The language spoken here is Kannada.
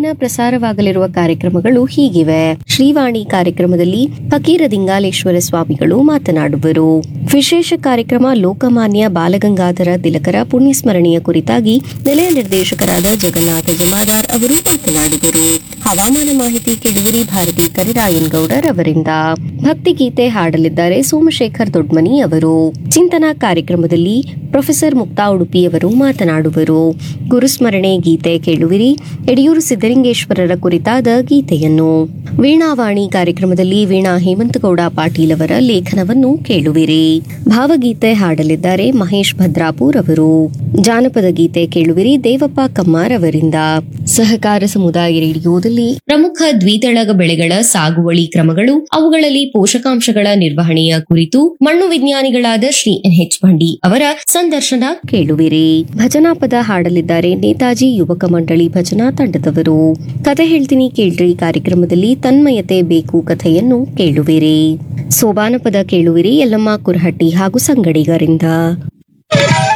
ದಿನ ಪ್ರಸಾರವಾಗಲಿರುವ ಕಾರ್ಯಕ್ರಮಗಳು ಹೀಗಿವೆ ಶ್ರೀವಾಣಿ ಕಾರ್ಯಕ್ರಮದಲ್ಲಿ ಫಕೀರ ದಿಂಗಾಲೇಶ್ವರ ಸ್ವಾಮಿಗಳು ಮಾತನಾಡುವರು ವಿಶೇಷ ಕಾರ್ಯಕ್ರಮ ಲೋಕಮಾನ್ಯ ಬಾಲಗಂಗಾಧರ ತಿಲಕರ ಪುಣ್ಯಸ್ಮರಣೆಯ ಕುರಿತಾಗಿ ನಿಲಯ ನಿರ್ದೇಶಕರಾದ ಜಗನ್ನಾಥ ಜಮಾದಾರ್ ಅವರು ಮಾತನಾಡುವರು ಹವಾಮಾನ ಮಾಹಿತಿ ಕೇಳುವರಿ ಭಾರತಿ ಕರಿರಾಯನ್ ಗೌಡರ್ ಅವರಿಂದ ಭಕ್ತಿಗೀತೆ ಹಾಡಲಿದ್ದಾರೆ ಸೋಮಶೇಖರ್ ದೊಡ್ಮನಿ ಅವರು ಚಿಂತನಾ ಕಾರ್ಯಕ್ರಮದಲ್ಲಿ ಪ್ರೊಫೆಸರ್ ಮುಕ್ತಾ ಉಡುಪಿ ಅವರು ಮಾತನಾಡುವರು ಗುರುಸ್ಮರಣೆ ಗೀತೆ ಕೇಳುವಿರಿ ಯಡಿಯೂರು ಸಿದ್ದಲಿಂಗೇಶ್ವರರ ಕುರಿತಾದ ಗೀತೆಯನ್ನು ವೀಣಾವಾಣಿ ಕಾರ್ಯಕ್ರಮದಲ್ಲಿ ವೀಣಾ ಹೇಮಂತಗೌಡ ಪಾಟೀಲ್ ಅವರ ಲೇಖನವನ್ನು ಕೇಳುವಿರಿ ಭಾವಗೀತೆ ಹಾಡಲಿದ್ದಾರೆ ಮಹೇಶ್ ಭದ್ರಾಪುರ್ ಅವರು ಜಾನಪದ ಗೀತೆ ಕೇಳುವಿರಿ ದೇವಪ್ಪ ಕಮ್ಮಾರ್ ಅವರಿಂದ ಸಹಕಾರ ಸಮುದಾಯ ರೇಡಿಯೋದಲ್ಲಿ ಪ್ರಮುಖ ದ್ವಿದಳ ಬೆಳೆಗಳ ಸಾಗುವಳಿ ಕ್ರಮಗಳು ಅವುಗಳಲ್ಲಿ ಪೋಷಕಾಂಶಗಳ ನಿರ್ವಹಣೆಯ ಕುರಿತು ಮಣ್ಣು ವಿಜ್ಞಾನಿಗಳಾದ ಶ್ರೀ ಎನ್ ಎಚ್ ಬಂಡಿ ಅವರ ಸಂದರ್ಶನ ಕೇಳುವಿರಿ ಭಜನಾ ಪದ ಹಾಡಲಿದ್ದಾರೆ ನೇತಾಜಿ ಯುವಕ ಮಂಡಳಿ ಭಜನಾ ತಂಡದವರು ಕತೆ ಹೇಳ್ತೀನಿ ಕೇಳ್ರಿ ಕಾರ್ಯಕ್ರಮದಲ್ಲಿ ತನ್ಮಯತೆ ಬೇಕು ಕಥೆಯನ್ನು ಕೇಳುವಿರಿ ಸೋಬಾನ ಪದ ಕೇಳುವಿರಿ ಯಲ್ಲಮ್ಮ ಕುರಹಟ್ಟಿ ಹಾಗೂ ಸಂಗಡಿಗರಿಂದ